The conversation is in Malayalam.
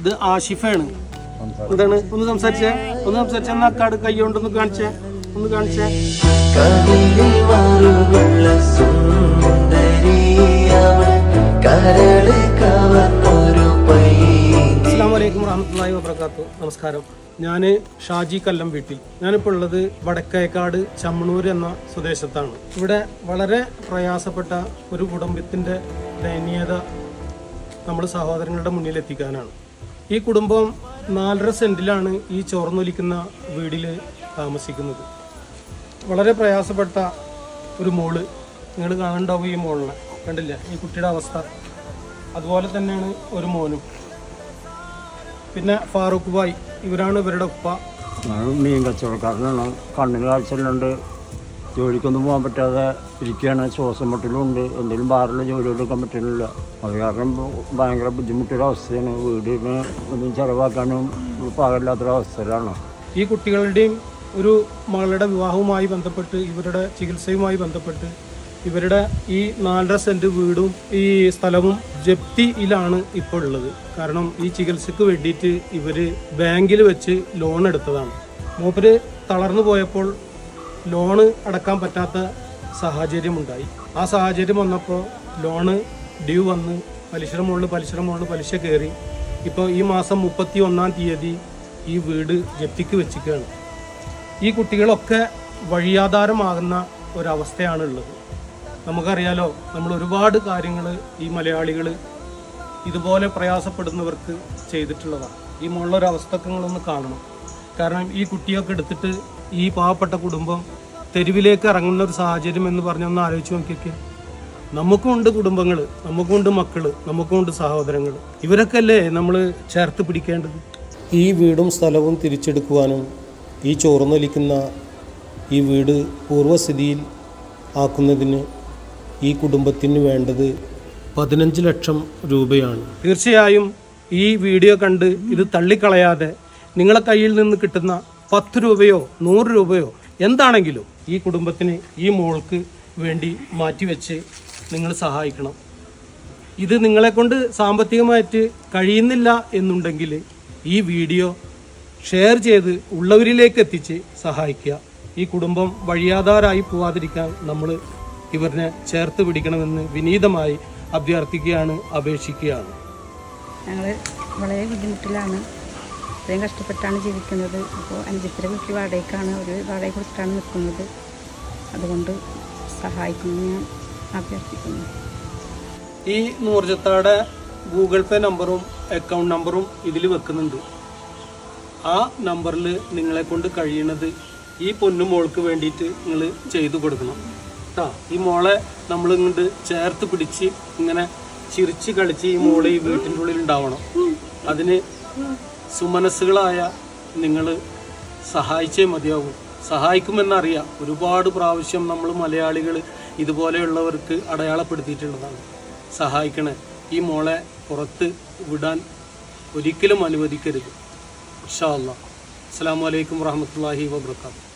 ഇത് ആഷിഫാണ് എന്താണ് ഒന്ന് സംസാരിച്ചേ ഒന്ന് സംസാരിച്ചേ എന്നാ കാട് കൈ കൊണ്ടൊന്ന് കാണിച്ചേ ഒന്ന് കാണിച്ചേ കവിളിൽ മറുകുള്ള സുന്ദരിയവൾ കരള് കവർന്നൊരു പൈങ്കി അസ്സാം വലൈക്കും വറഹമത്തല്ലാഹി വബർക്കാത്തു നമസ്കാരം ഞാൻ ഷാജി കല്ലം വീട്ടിൽ ഞാനിപ്പോൾ ഉള്ളത് വടക്കേക്കാട് ചമ്മണൂർ എന്ന സ്വദേശത്താണ് ഇവിടെ വളരെ പ്രയാസപ്പെട്ട ഒരു കുടുംബത്തിൻ്റെ ദയനീയത നമ്മൾ സഹോദരങ്ങളുടെ മുന്നിൽ എത്തിക്കാനാണ് ഈ കുടുംബം നാലര സെൻറ്റിലാണ് ഈ ചോർന്നൊലിക്കുന്ന വീടിൽ താമസിക്കുന്നത് വളരെ പ്രയാസപ്പെട്ട ഒരു മോള് നിങ്ങൾ കാണണ്ടാവും ഈ മോളിനെ കണ്ടില്ല ഈ കുട്ടിയുടെ അവസ്ഥ അതുപോലെ തന്നെയാണ് ഒരു മോനും പിന്നെ ഫാറൂഖ് ഭായ് ഇവരാണ് ഇവരുടെ ഉപ്പ ഞാൻ മീൻ കച്ചവടക്കാരനാണ് കണ്ണിന് കാഴ്ചയുണ്ട് ജോലിക്കൊന്നും പോകാൻ പറ്റാതെ ഇരിക്കുകയാണ് ശ്വാസം മുട്ടലുണ്ട് എന്തെങ്കിലും ബാറിൽ ജോലി എടുക്കാൻ പറ്റുന്നില്ല അത് കാരണം ഭയങ്കര ബുദ്ധിമുട്ടൊരവസ്ഥയാണ് വീടിന് ഒന്നും ചിലവാക്കാനും പാകമില്ലാത്തൊരവസ്ഥയിലാണ് ഈ കുട്ടികളുടെയും ഒരു മകളുടെ വിവാഹവുമായി ബന്ധപ്പെട്ട് ഇവരുടെ ചികിത്സയുമായി ബന്ധപ്പെട്ട് ഇവരുടെ ഈ നാലര സെന്റ് വീടും ഈ സ്ഥലവും ജപ്തിയിലാണ് ഇപ്പോൾ ഉള്ളത് കാരണം ഈ ചികിത്സക്ക് വേണ്ടിയിട്ട് ഇവര് ബാങ്കിൽ വെച്ച് ലോൺ എടുത്തതാണ് മൂപ്പര് തളർന്നു പോയപ്പോൾ ലോണ് അടക്കാൻ പറ്റാത്ത സാഹചര്യമുണ്ടായി ആ സാഹചര്യം വന്നപ്പോൾ ലോണ് ഡ്യൂ വന്ന് പലിശയുടെ മുകളിൽ പലിശയുടെ മുകളിൽ പലിശ കയറി ഇപ്പോൾ ഈ മാസം മുപ്പത്തി ഒന്നാം തീയതി ഈ വീട് ജപ്തിക്ക് വെച്ചിരിക്കുകയാണ് ഈ കുട്ടികളൊക്കെ വഴിയാധാരമാകുന്ന ഒരവസ്ഥയാണ് ഉള്ളത് നമുക്കറിയാലോ നമ്മൾ ഒരുപാട് കാര്യങ്ങൾ ഈ മലയാളികൾ ഇതുപോലെ പ്രയാസപ്പെടുന്നവർക്ക് ചെയ്തിട്ടുള്ളതാണ് ഈ മുകളിലൊരു അവസ്ഥയൊക്കെ നിങ്ങളൊന്ന് കാണണം കാരണം ഈ കുട്ടിയൊക്കെ എടുത്തിട്ട് ഈ പാവപ്പെട്ട കുടുംബം തെരുവിലേക്ക് ഇറങ്ങുന്ന ഒരു സാഹചര്യം എന്ന് പറഞ്ഞൊന്ന് ആലോചിച്ച് നോക്കിയൊക്കെ നമുക്കുമുണ്ട് കുടുംബങ്ങൾ നമുക്കുമുണ്ട് മക്കള് നമുക്കുമുണ്ട് സഹോദരങ്ങൾ ഇവരൊക്കെ അല്ലേ നമ്മൾ ചേർത്ത് പിടിക്കേണ്ടത് ഈ വീടും സ്ഥലവും തിരിച്ചെടുക്കുവാനും ഈ ചോർന്നൊലിക്കുന്ന ഈ വീട് പൂർവ്വസ്ഥിതിയിൽ ആക്കുന്നതിന് ഈ കുടുംബത്തിന് വേണ്ടത് പതിനഞ്ച് ലക്ഷം രൂപയാണ് തീർച്ചയായും ഈ വീഡിയോ കണ്ട് ഇത് തള്ളിക്കളയാതെ നിങ്ങളെ കയ്യിൽ നിന്ന് കിട്ടുന്ന പത്ത് രൂപയോ നൂറ് രൂപയോ എന്താണെങ്കിലും ഈ കുടുംബത്തിന് ഈ മോൾക്ക് വേണ്ടി മാറ്റിവെച്ച് നിങ്ങൾ സഹായിക്കണം ഇത് നിങ്ങളെ കൊണ്ട് സാമ്പത്തികമായിട്ട് കഴിയുന്നില്ല എന്നുണ്ടെങ്കിൽ ഈ വീഡിയോ ഷെയർ ചെയ്ത് ഉള്ളവരിലേക്ക് എത്തിച്ച് സഹായിക്കുക ഈ കുടുംബം വഴിയാധാരായി പോവാതിരിക്കാൻ നമ്മൾ ഇവരിനെ ചേർത്ത് പിടിക്കണമെന്ന് വിനീതമായി അഭ്യർത്ഥിക്കുകയാണ് അപേക്ഷിക്കുകയാണ് ഞങ്ങൾ വളരെ ബുദ്ധിമുട്ടിലാണ് ഇത്രയും കഷ്ടപ്പെട്ടാണ് ജീവിക്കുന്നത് അപ്പോൾ അഞ്ചിത്തിര വീട്ടിൽ വാടകയ്ക്കാണ് ഒരു വാടക കൊടുത്തിട്ടാണ് നിൽക്കുന്നത് അതുകൊണ്ട് സഹായിക്കുന്നു ഞാൻ അഭ്യർത്ഥിക്കുന്നു ഈ നൂർജത്താടെ ഗൂഗിൾ പേ നമ്പറും അക്കൗണ്ട് നമ്പറും ഇതിൽ വെക്കുന്നുണ്ട് ആ നമ്പറിൽ നിങ്ങളെ കൊണ്ട് കഴിയണത് ഈ പൊന്നു മോൾക്ക് വേണ്ടിയിട്ട് നിങ്ങൾ ചെയ്തു കൊടുക്കണം കേട്ടോ ഈ മോളെ നമ്മൾ ഇങ്ങോട്ട് ചേർത്ത് പിടിച്ച് ഇങ്ങനെ ചിരിച്ച് കളിച്ച് ഈ മോളെ ഈ വീട്ടിൻ്റെ ഉള്ളിൽ ഉണ്ടാവണം അതിന് സുമനസ്സുകളായ നിങ്ങൾ സഹായിച്ചേ മതിയാവും സഹായിക്കുമെന്നറിയാം ഒരുപാട് പ്രാവശ്യം നമ്മൾ മലയാളികൾ ഇതുപോലെയുള്ളവർക്ക് അടയാളപ്പെടുത്തിയിട്ടുള്ളതാണ് സഹായിക്കണേ ഈ മോളെ പുറത്ത് വിടാൻ ഒരിക്കലും അനുവദിക്കരുത് ഇൻഷാ അല്ലാ അസ്സാം വലൈക്കും വാഹമത്തല്ലാഹി വാബർക്കാത്തു